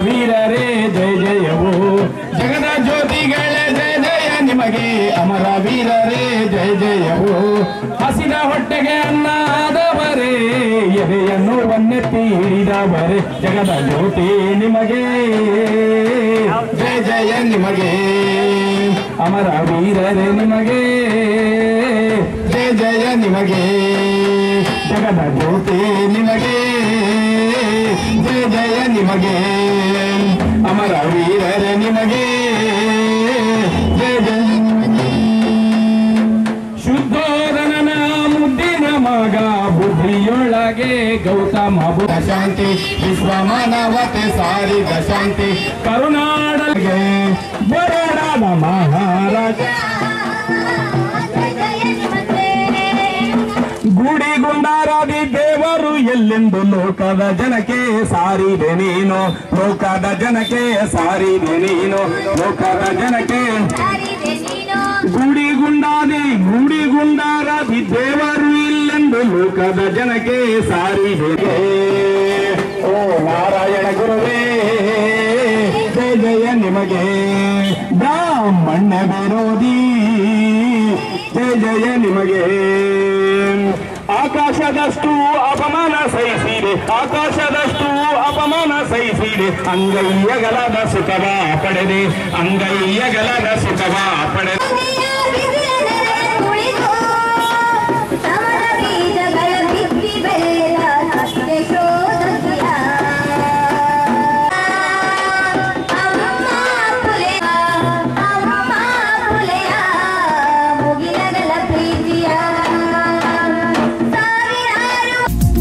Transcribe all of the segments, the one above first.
ವೀರರೇ ಜಯ ಜಯವು ಜಗದ ಜ್ಯೋತಿಗಳೇ ಜಯ ಜಯ ನಿಮಗೆ ಅಮರ ವೀರರೇ ಜಯ ಜಯವು ಹಸಿದ ಹೊಟ್ಟೆಗೆ ಅನ್ನ ಆದವರೇ ಎದೆಯನ್ನು ಒನ್ನೆತ್ತಿ ಹಿಡಿದವರೇ ಜಗದ ಜ್ಯೋತಿ ನಿಮಗೆ ಜಯ ಜಯ ನಿಮಗೆ ಅಮರ ವೀರರೇ ನಿಮಗೆ ಜಯ ಜಯ ನಿಮಗೆ ಜಗದ ಜ್ಯೋತಿ ನಿಮಗೆ ಜಯ ಜಯ ನಿಮಗೆ ಅಮರ ವೀರರೇ ನಿಮಗೆ ಜಯ ಜಯ ಶುದ್ಧೋಧನನ ಮುದ್ದಿನ ಮಗ ಬುದ್ಧಿಯೊಳಗೆ ಗೌತಮ ಬುದ್ಧ ಶಾಂತಿ ವಿಶ್ವ ಮಾನವತೆ ಸಾರಿದ ಶಾಂತಿ ಕರುನಾಡಗೆ ಬರೋಡಾದ ಮಹಾರಾಜ ಗುಡಿಗುಂಡಾರಾದಿ ದೇವರು ಎಲ್ಲೆಂದು ಲೋಕದ ಜನಕ್ಕೆ ಸಾರಿದೆ ನೀನು ಲೋಕದ ಜನಕ್ಕೆ ಸಾರಿದೆ ನೀನು ಲೋಕದ ಜನಕ್ಕೆ ಗುಡಿಗುಂಡಾದಿ ಗುಡಿಗುಂಡಾರಾದಿ ದೇವರು ಇಲ್ಲೆಂದು ಲೋಕದ ಜನಕ್ಕೆ ಸಾರಿದೆ ಓ ನಾರಾಯಣ ಗುರುವೇ ಜಯ ಜಯ ನಿಮಗೆ ಬ್ರಾಹ್ಮಣ್ಯ ವಿರೋಧಿ ಜಯ ಜಯ ನಿಮಗೆ ಆಕಾಶದಷ್ಟು ಅಪಮಾನ ಸಹಿಸಿದೆ ಆಕಾಶದಷ್ಟು ಅಪಮಾನ ಸಹಿಸಿದೆ ಅಂಗೈಯಗಲದ ಸುಖವ ಪಡೆದೆ ಅಂಗೈಯಗಲದ ಸುಖವ ಪಡೆದೆ ಪ್ರೀತಿಯ ಸಾವಿರಾರು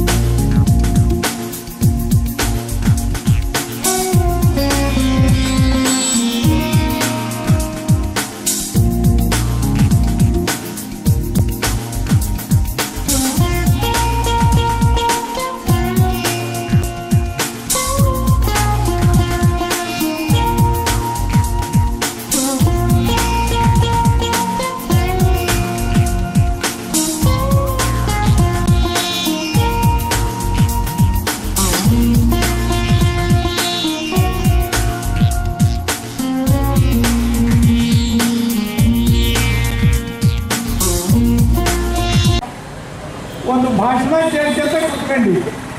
ಒಂದು ಭಾಷಣ ಕೇಳ್ಕೊಂತ ಕುತ್ಕೊಂಡ್ವಿ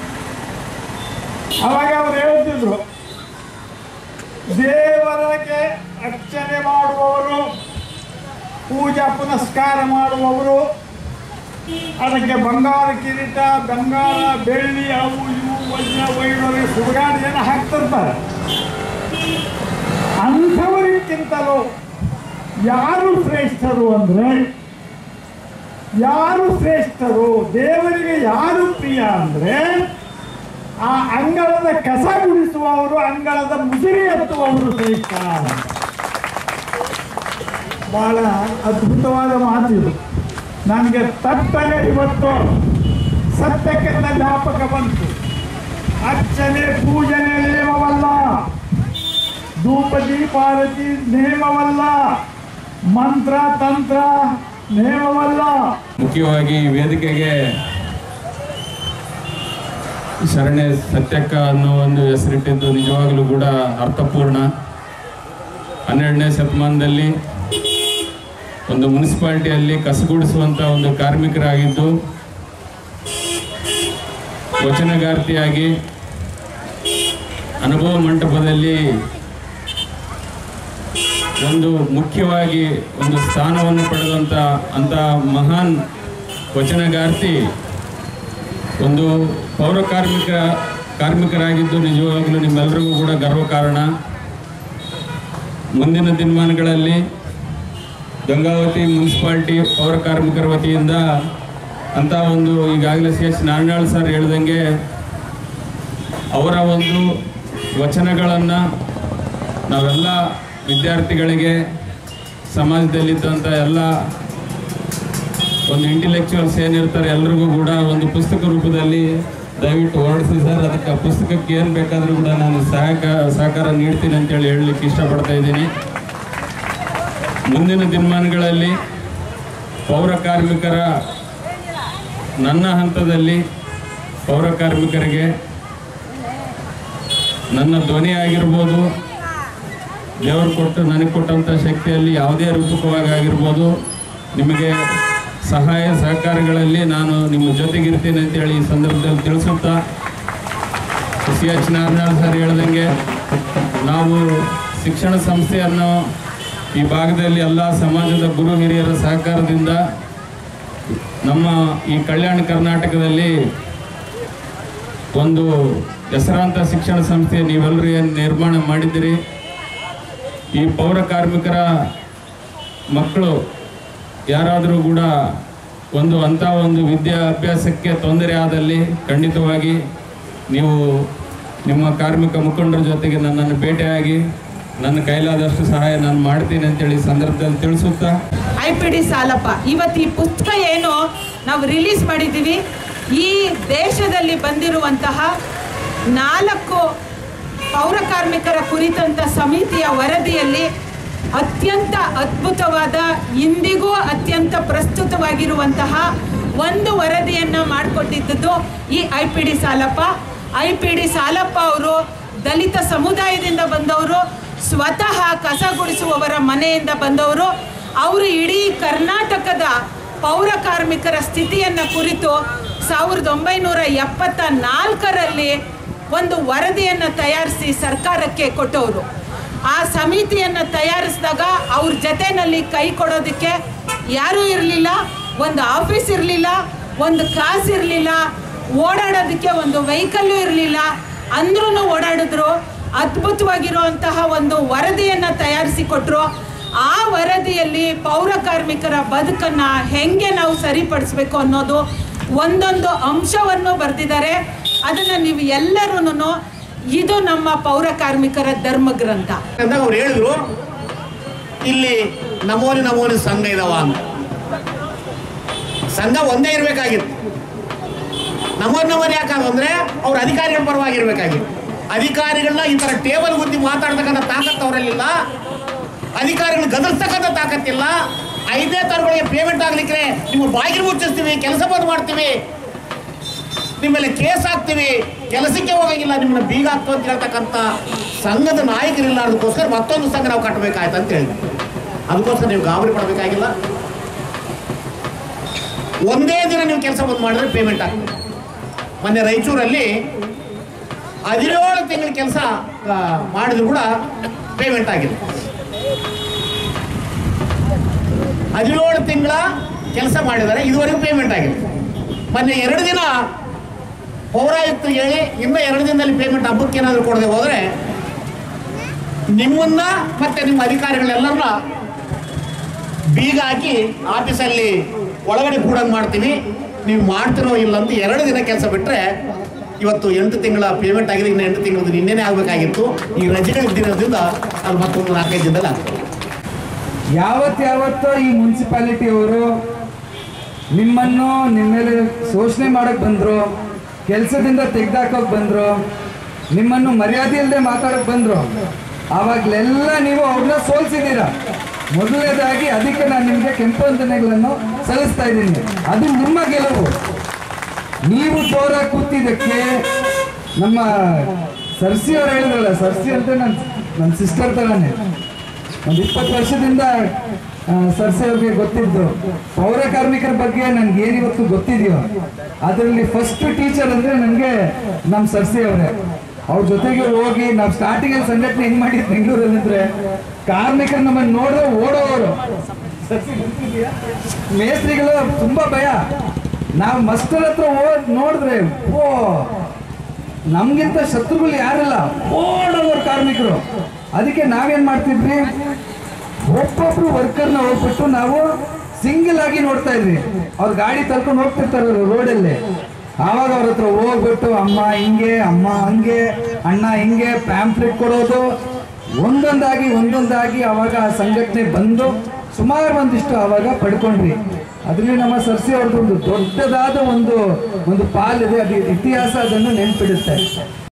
ಅವಾಗ ಅವ್ರು ಹೇಳ್ತಿದ್ರು ದೇವರಿಗೆ ಅರ್ಚನೆ ಮಾಡುವವರು ಪೂಜಾ ಪುನಸ್ಕಾರ ಮಾಡುವವರು ಅದಕ್ಕೆ ಬಂಗಾರ ಕಿರೀಟ ಬಂಗಾರ ಬೆಳ್ಳಿ ಅವು ಇವು ವಜ್ರ ವೈಡೂರ್ಯ ಸುಡುಗಾಡಿಯನ್ನು ಹಾಕ್ತಿರ್ತಾರೆ ಅಂಥವರಿಗಿಂತಲೂ ಯಾರು ಶ್ರೇಷ್ಠರು ಅಂದರೆ ಯಾರು ಶ್ರೇಷ್ಠರು ದೇವರಿಗೆ ಯಾರು ಪ್ರಿಯ ಅಂದ್ರೆ ಆ ಅಂಗಳದ ಕಸ ಗುಡಿಸುವವರು ಅಂಗಳದ ಮುಸುರಿ ಎತ್ತುವವರು ಶ್ರೇಷ್ಠ ಬಹಳ ಅದ್ಭುತವಾದ ಮಾತು ಇದು ನನಗೆ ತಟ್ಟನೆ ಇವತ್ತು ಸತ್ಯಕ್ಕೆಲ್ಲ ಜ್ಞಾಪಕ ಬಂತು ಅರ್ಚನೆ ಪೂಜನೆ ನೇಮವಲ್ಲ ಧೂಪ ದೀಪಾರತಿ ನೇಮವಲ್ಲ ಮಂತ್ರ ತಂತ್ರ ನೇಮವಲ್ಲ ಮುಖ್ಯವಾಗಿ ಈ ವೇದಿಕೆಗೆ ಶರಣೆ ಸತ್ಯಕ್ಕ ಅನ್ನೋ ಒಂದು ಹೆಸರಿಟ್ಟಿದ್ದು ನಿಜವಾಗಲೂ ಕೂಡ ಅರ್ಥಪೂರ್ಣ ಹನ್ನೆರಡನೇ ಶತಮಾನದಲ್ಲಿ ಒಂದು ಮುನ್ಸಿಪಾಲ್ಟಿಯಲ್ಲಿ ಕಸಗೂಡಿಸುವಂಥ ಒಂದು ಕಾರ್ಮಿಕರಾಗಿದ್ದು ವಚನಗಾರ್ತಿಯಾಗಿ ಅನುಭವ ಮಂಟಪದಲ್ಲಿ ಒಂದು ಮುಖ್ಯವಾಗಿ ಒಂದು ಸ್ಥಾನವನ್ನು ಪಡೆದಂಥ ಅಂಥ ಮಹಾನ್ ವಚನಗಾರ್ತಿ ಒಂದು ಪೌರ ಕಾರ್ಮಿಕ ಕಾರ್ಮಿಕರಾಗಿದ್ದು ನಿಜವಾಗಲೂ ನಿಮ್ಮೆಲ್ಲರಿಗೂ ಕೂಡ ಗರ್ವ ಕಾರಣ ಮುಂದಿನ ದಿನಮಾನಗಳಲ್ಲಿ ಗಂಗಾವತಿ ಮುನ್ಸಿಪಾಲ್ಟಿ ಪೌರ ಕಾರ್ಮಿಕರ ವತಿಯಿಂದ ಅಂತ ಒಂದು ಈಗಾಗಲೇ ಸಿ ಎಸ್ ನಾರಾಯಣ ಸರ್ ಹೇಳ್ದಂಗೆ ಅವರ ಒಂದು ವಚನಗಳನ್ನು ನಾವೆಲ್ಲ ವಿದ್ಯಾರ್ಥಿಗಳಿಗೆ ಸಮಾಜದಲ್ಲಿದ್ದಂಥ ಎಲ್ಲ ಒಂದು ಇಂಟೆಲೆಕ್ಚುವಲ್ಸ್ ಏನಿರ್ತಾರೆ ಎಲ್ರಿಗೂ ಕೂಡ ಒಂದು ಪುಸ್ತಕ ರೂಪದಲ್ಲಿ ದಯವಿಟ್ಟು ಹೊರಡಿಸಿ ಸರ್ ಅದಕ್ಕೆ ಆ ಪುಸ್ತಕಕ್ಕೆ ಏನು ಬೇಕಾದರೂ ಕೂಡ ನಾನು ಸಹಕ ಸಹಕಾರ ನೀಡ್ತೀನಿ ಅಂತೇಳಿ ಹೇಳಲಿಕ್ಕೆ ಇಷ್ಟಪಡ್ತಾ ಇದ್ದೀನಿ ಮುಂದಿನ ದಿನಮಾನಗಳಲ್ಲಿ ಪೌರ ಕಾರ್ಮಿಕರ ನನ್ನ ಹಂತದಲ್ಲಿ ಪೌರ ಕಾರ್ಮಿಕರಿಗೆ ನನ್ನ ಧ್ವನಿ ಆಗಿರ್ಬೋದು ದೇವರು ಕೊಟ್ಟು ನನಗೆ ಕೊಟ್ಟಂಥ ಶಕ್ತಿಯಲ್ಲಿ ಯಾವುದೇ ರೂಪಕವಾಗಿ ಆಗಿರ್ಬೋದು ನಿಮಗೆ ಸಹಾಯ ಸಹಕಾರಗಳಲ್ಲಿ ನಾನು ನಿಮ್ಮ ಜೊತೆಗಿರ್ತೀನಿ ಅಂತೇಳಿ ಈ ಸಂದರ್ಭದಲ್ಲಿ ತಿಳಿಸುತ್ತಾ ಸಿ ಎಚ್ ನಾರಾಯಣ ಸರ್ ಹೇಳ್ದಂಗೆ ನಾವು ಶಿಕ್ಷಣ ಸಂಸ್ಥೆಯನ್ನು ಈ ಭಾಗದಲ್ಲಿ ಎಲ್ಲ ಸಮಾಜದ ಗುರು ಹಿರಿಯರ ಸಹಕಾರದಿಂದ ನಮ್ಮ ಈ ಕಲ್ಯಾಣ ಕರ್ನಾಟಕದಲ್ಲಿ ಒಂದು ಹೆಸರಾಂತ ಶಿಕ್ಷಣ ಸಂಸ್ಥೆ ನೀವೆಲ್ಲರೂ ಏನು ನಿರ್ಮಾಣ ಮಾಡಿದ್ದೀರಿ ಈ ಪೌರ ಕಾರ್ಮಿಕರ ಮಕ್ಕಳು ಯಾರಾದರೂ ಕೂಡ ಒಂದು ಅಂಥ ಒಂದು ವಿದ್ಯಾಭ್ಯಾಸಕ್ಕೆ ತೊಂದರೆ ಆದಲ್ಲಿ ಖಂಡಿತವಾಗಿ ನೀವು ನಿಮ್ಮ ಕಾರ್ಮಿಕ ಮುಖಂಡರ ಜೊತೆಗೆ ನನ್ನನ್ನು ಭೇಟಿಯಾಗಿ ನನ್ನ ಕೈಲಾದಷ್ಟು ಸಹಾಯ ನಾನು ಮಾಡ್ತೀನಿ ಅಂತೇಳಿ ಈ ಸಂದರ್ಭದಲ್ಲಿ ತಿಳಿಸುತ್ತಾ ಐ ಪಿ ಡಿ ಸಾಲಪ್ಪ ಇವತ್ತು ಈ ಪುಸ್ತಕ ಏನು ನಾವು ರಿಲೀಸ್ ಮಾಡಿದ್ದೀವಿ ಈ ದೇಶದಲ್ಲಿ ಬಂದಿರುವಂತಹ ನಾಲ್ಕು ಪೌರ ಕಾರ್ಮಿಕರ ಕುರಿತಂತ ಸಮಿತಿಯ ವರದಿಯಲ್ಲಿ ಅತ್ಯಂತ ಅದ್ಭುತವಾದ ಇಂದಿಗೂ ಅತ್ಯಂತ ಪ್ರಸ್ತುತವಾಗಿರುವಂತಹ ಒಂದು ವರದಿಯನ್ನು ಮಾಡಿಕೊಟ್ಟಿದ್ದು ಈ I P D Salappa I P D Salappa ಅವರು ದಲಿತ ಸಮುದಾಯದಿಂದ ಬಂದವರು ಸ್ವತಃ ಕಸ ಗುಡಿಸುವವರ ಮನೆಯಿಂದ ಬಂದವರು ಅವರು ಇಡೀ ಕರ್ನಾಟಕದ ಪೌರ ಕಾರ್ಮಿಕರ ಸ್ಥಿತಿಯನ್ನು ಕುರಿತು ಸಾವಿರದ ಒಂಬೈನೂರ ಎಪ್ಪತ್ತ ನಾಲ್ಕರಲ್ಲಿ ಒಂದು ವರದಿಯನ್ನು ತಯಾರಿಸಿ ಸರ್ಕಾರಕ್ಕೆ ಕೊಟ್ಟವರು ಆ ಸಮಿತಿಯನ್ನು ತಯಾರಿಸಿದಾಗ ಅವ್ರ ಜೊತೆನಲ್ಲಿ ಕೈ ಕೊಡೋದಕ್ಕೆ ಯಾರೂ ಇರಲಿಲ್ಲ ಒಂದು ಆಫೀಸ್ ಇರಲಿಲ್ಲ ಒಂದು ಕಾಸು ಇರಲಿಲ್ಲ ಓಡಾಡೋದಕ್ಕೆ ಒಂದು ವೆಹಿಕಲ್ಲು ಇರಲಿಲ್ಲ ಅಂದ್ರೂ ಓಡಾಡಿದ್ರು ಅದ್ಭುತವಾಗಿರುವಂತಹ ಒಂದು ವರದಿಯನ್ನು ತಯಾರಿಸಿ ಕೊಟ್ಟರು ಆ ವರದಿಯಲ್ಲಿ ಪೌರ ಕಾರ್ಮಿಕರ ಬದುಕನ್ನು ಹೆಂಗೆ ನಾವು ಸರಿಪಡಿಸ್ಬೇಕು ಅನ್ನೋದು ಒಂದೊಂದು ಅಂಶವನ್ನು ಬರೆದಿದ್ದಾರೆ ಅದನ್ನು ನೀವು ಎಲ್ಲರೂ ಇದು ನಮ್ಮ ಪೌರ ಕಾರ್ಮಿಕರ ಧರ್ಮ ಗ್ರಂಥ ಅಂದಾಗ ಅವ್ರು ಹೇಳಿದ್ರು ಇಲ್ಲಿ ನಮೋನಿ ನಮೋನಿ ಸಂಘ ಇದಾವ ಅಂತ ಸಂಘ ಒಂದೇ ಇರಬೇಕಾಗಿತ್ತು ನಮೋನಿ ನಮೋನಿ ಯಾಕಂದ್ರೆ ಅಂದ್ರೆ ಅವ್ರ ಅಧಿಕಾರಿಗಳ ಪರವಾಗಿರ್ಬೇಕಾಗಿತ್ತು ಅಧಿಕಾರಿಗಳನ್ನ ಈ ತರ ಟೇಬಲ್ ಗುದ್ದಿ ಮಾತಾಡ್ತಕ್ಕಂಥ ತಾಕತ್ತು ಅವರಲ್ಲಿಲ್ಲ ಅಧಿಕಾರಿಗಳು ಗದರ್ಸ್ತಕ್ಕಂಥ ತಾಕತ್ತಿಲ್ಲ ಐದನೇ ತರಗಳಿಗೆ ಪೇಮೆಂಟ್ ಆಗ್ಲಿಕ್ಕೆ ನಿಮ್ಮ ಬಾಗಿಲು ಮುಚ್ಚಿಸ್ತೀವಿ ಕೆಲಸ ಬಂದ್ ಮಾಡ್ತೀವಿ ನಿಮ್ಮೆಲ್ಲ ಕೇಸ್ ಹಾಕ್ತೀವಿ ಕೆಲಸಕ್ಕೆ ಹೋಗಂಗಿಲ್ಲ ನಿಮ್ಮನ್ನ ಬೀಗ ಹಾಕ್ತು ಅಂತ ಹೇಳ್ತಕ್ಕಂಥ ಸಂಘದ ನಾಯಕರಿಲ್ಲ ಅದಕ್ಕೋಸ್ಕರ ಮತ್ತೊಂದು ಸಂಘ ನಾವು ಕಟ್ಟಬೇಕಾಯ್ತು ಅಂತ ಹೇಳಿದ್ವಿ ಅದಕ್ಕೋಸ್ಕರ ನೀವು ಗಾಬರಿ ಪಡಬೇಕಾಗಿಲ್ಲ ಒಂದೇ ದಿನ ನೀವು ಕೆಲಸ ಬಂದು ಮಾಡಿದ್ರೆ ಪೇಮೆಂಟ್ ಆಗ್ತದೆ ಮೊನ್ನೆ ರಾಯಚೂರಲ್ಲಿ ಹದಿನೇಳು ತಿಂಗಳ ಕೆಲಸ ಮಾಡಿದ್ರು ಕೂಡ ಪೇಮೆಂಟ್ ಆಗಿದೆ ಹದಿನೇಳು ತಿಂಗಳ ಕೆಲಸ ಮಾಡಿದ್ದಾರೆ ಇದುವರೆಗೂ ಪೇಮೆಂಟ್ ಆಗಿದೆ ಮೊನ್ನೆ ಎರಡು ದಿನ ಪೌರಾಯುಕ್ತರಿಗೆ ಹೇಳಿ ಇನ್ನೂ ಎರಡು ದಿನದಲ್ಲಿ ಪೇಮೆಂಟ್ ಹಬ್ಬಕ್ಕೆ ಏನಾದರೂ ಕೊಡದೆ ಹೋದರೆ ನಿಮ್ಮನ್ನ ಮತ್ತೆ ನಿಮ್ಮ ಅಧಿಕಾರಿಗಳೆಲ್ಲರನ್ನ ಬೀಗ ಹಾಕಿ ಆಫೀಸಲ್ಲಿ ಒಳಗಡೆ ಕೂಡಂಗೆ ಮಾಡ್ತೀವಿ ನೀವು ಮಾಡ್ತಿರೋ ಇಲ್ಲ ಅಂತ ಎರಡು ದಿನ ಕೆಲಸ ಬಿಟ್ಟರೆ ಇವತ್ತು ಎಂಟು ತಿಂಗಳ ಪೇಮೆಂಟ್ ಆಗಿದೆ ಇನ್ನು ಎಂಟು ತಿಂಗಳದ್ದು ನಿನ್ನೆನೇ ಆಗಬೇಕಾಗಿತ್ತು ಈ ರಜೆಗಳ ದಿನದಿಂದ ಅದು ಮತ್ತೊಂದು ನಾಲ್ಕೈದು ದಿನದಲ್ಲಿ ಆಗ್ತದೆ ಯಾವತ್ತು ಯಾವತ್ತೋ ಈ ಮುನ್ಸಿಪಾಲಿಟಿ ಅವರು ನಿಮ್ಮನ್ನು ನಿಮ್ಮ ಮೇಲೆ ಶೋಷಣೆ ಮಾಡಕ್ ಬಂದ್ರು ಕೆಲಸದಿಂದ ತೆಗ್ದಾಕೋಕ್ ಬಂದ್ರು ನಿಮ್ಮನ್ನು ಮರ್ಯಾದೆ ಇಲ್ಲದೆ ಮಾತಾಡಕ್ ಬಂದ್ರು ಆವಾಗಲೆಲ್ಲ ನೀವು ಅವ್ರನ್ನ ಸೋಲ್ಸಿದ್ದೀರಾ ಮೊದಲನೇದಾಗಿ ಅದಕ್ಕೆ ನಾನು ನಿಮಗೆ ಕೆಂಪು ವಂದನೆಗಳನ್ನು ಸಲ್ಲಿಸ್ತಾ ಇದ್ದೀನಿ ಅದು ನಿಮ್ಮ ಗೆಲುವು ನೀವು ಜೋರಾಗಿ ಕೂತಿದ್ದಕ್ಕೆ ನಮ್ಮ ಸರ್ಸಿ ಅವ್ರು ಹೇಳಿದ್ರಲ್ಲ ಸರ್ಸಿ ಅಂತ ನನ್ನ ನನ್ನ ಸಿಸ್ಟರ್ ಥರನೇ ಒಂದು ಇಪ್ಪತ್ತು ವರ್ಷದಿಂದ ಆ, ಸರ್ಸಿ ಅವ್ರಿಗೆ ಗೊತ್ತಿದ್ದು ಪೌರ ಕಾರ್ಮಿಕರ ಬಗ್ಗೆ ನನ್ಗೆ ಏನಿವತ್ತು ಗೊತ್ತಿದೆಯೋ ಅದರಲ್ಲಿ ಫಸ್ಟ್ ಟೀಚರ್ ಅಂದ್ರೆ ನನಗೆ ನಮ್ಮ ಸರ್ಸಿ ಅವರೇ ಅವ್ರ ಜೊತೆಗೆ ಹೋಗಿ ನಾವು ಸ್ಟಾರ್ಟಿಂಗ್ ಅಲ್ಲಿ ಸಂಘಟನೆ ಹೆಂಗ್ ಮಾಡಿದ್ ಬೆಂಗಳೂರಲ್ಲಿ ಅಂದ್ರೆ ಕಾರ್ಮಿಕರು ನಮ್ಮನ್ನು ನೋಡಿದ್ರೆ ಓಡೋವರು ಸರ್ಸಿ ಗೊತ್ತಿದ್ಯಾ? ಮೇಸ್ತ್ರಿಗಳು ತುಂಬಾ ಭಯ ನಾವು ಮಸ್ಟರ್ ಹತ್ರ ಹೋದ್ ನೋಡಿದ್ರೆ ಓ ನಮ್ಗಿಂತ ಶತ್ರುಗಳು ಯಾರಿಲ್ಲ ಓಡೋರು ಕಾರ್ಮಿಕರು ಅದಕ್ಕೆ ನಾವೇನ್ ಮಾಡ್ತಿದ್ವಿ ಒಬ್ಬೊಬ್ರು ವರ್ಕರ್ನ ಹೋಗ್ಬಿಟ್ಟು ನಾವು ಸಿಂಗಲ್ ಆಗಿ ನೋಡ್ತಾ ಇದ್ವಿ ಅವ್ರ ಗಾಡಿ ತಳ್ಕೊಂಡು ಹೋಗ್ತಿರ್ತಾರೆ ರೋಡಲ್ಲಿ ಆವಾಗ ಅವ್ರ ಹತ್ರ ಹೋಗ್ಬಿಟ್ಟು ಅಮ್ಮ ಹಿಂಗೆ ಅಮ್ಮ ಹಂಗೆ ಅಣ್ಣ ಹಿಂಗೆ ಪ್ಯಾಂಪ್ಲೆಟ್ ಕೊಡೋದು ಒಂದೊಂದಾಗಿ ಒಂದೊಂದಾಗಿ ಅವಾಗ ಆ ಸಂಘಟನೆ ಬಂದು ಸುಮಾರು ಒಂದಿಷ್ಟು ಅವಾಗ ಪಡ್ಕೊಂಡ್ವಿ ಅದರಲ್ಲಿ ನಮ್ಮ ಸರ್ಸಿ ಅವ್ರದ್ದು ಒಂದು ದೊಡ್ಡದಾದ ಒಂದು ಒಂದು ಪಾಲಿದೆ ಅದು ಇತಿಹಾಸ ಅದನ್ನು ನೆನ್ಪಿಡುತ್ತೆ